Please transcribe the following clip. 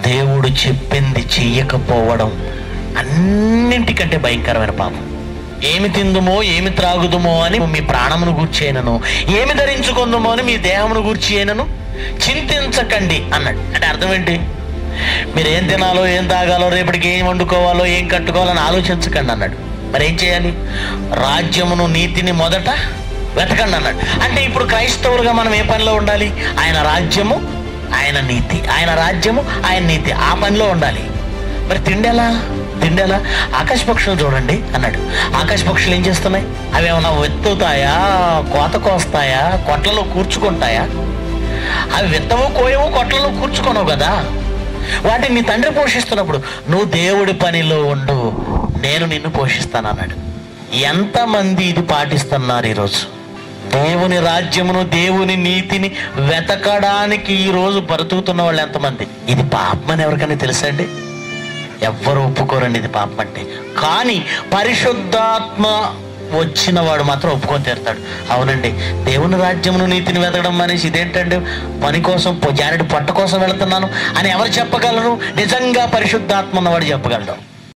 దేవుడు చెప్పింది చెయ్యకపోవడం అన్నింటికంటే భయంకరమైన పాపం ఏమి తిందుమో ఏమి త్రాగుదుమో అని మీ ప్రాణమును గూర్చేయనను ఏమి ధరించుకుందుమో అని మీ దేహమును గూర్చేయనను చింతించకండి అన్నాడు అంటే అర్థం ఏంటి మీరు ఏం తినాలో ఏం తాగాలో రేపటికి ఏం వండుకోవాలో ఏం కట్టుకోవాలని ఆలోచించకండి అన్నాడు మరి ఏం చేయాలి రాజ్యమును నీతిని మొదట వెతకండి అన్నాడు అంటే ఇప్పుడు క్రైస్తవులుగా మనం ఏ పనిలో ఉండాలి ఆయన రాజ్యము ఆయన నీతి ఆయన రాజ్యము ఆయన నీతి ఆ పనిలో ఉండాలి మరి తిండెలా తిండెలా ఆకాశ పక్షులు చూడండి అన్నాడు ఆకాశ పక్షులు ఏం చేస్తున్నాయి అవి ఏమన్నా వెత్తుతాయా కోత కోస్తాయా కొట్లలో కూర్చుకుంటాయా అవి విత్తవు కోయవు కొట్లలో కూర్చుకోనవు కదా వాటిని నీ తండ్రి పోషిస్తున్నప్పుడు నువ్వు దేవుడి పనిలో ఉండు నేను నిన్ను పోషిస్తాను అన్నాడు ఎంతమంది ఇది పాటిస్తున్నారు ఈరోజు దేవుని రాజ్యమును దేవుని నీతిని వెతకడానికి ఈ రోజు బ్రతుకుతున్న వాళ్ళు ఎంతమంది ఇది పాపమని ఎవరికైనా తెలుసండి ఎవ్వరు ఒప్పుకోరండి ఇది పాపం అంటే కానీ పరిశుద్ధాత్మ వచ్చిన వాడు మాత్రం ఒప్పుకొని తీరుతాడు అవునండి దేవుని రాజ్యమును నీతిని వెతకడం అనేసి ఇదేంటండి పని కోసం పొ- జానడి పొట్ట కోసం వెళుతున్నాను అని ఎవరు చెప్పగలరు నిజంగా పరిశుద్ధాత్మ ఉన్నవాడు చెప్పగలడు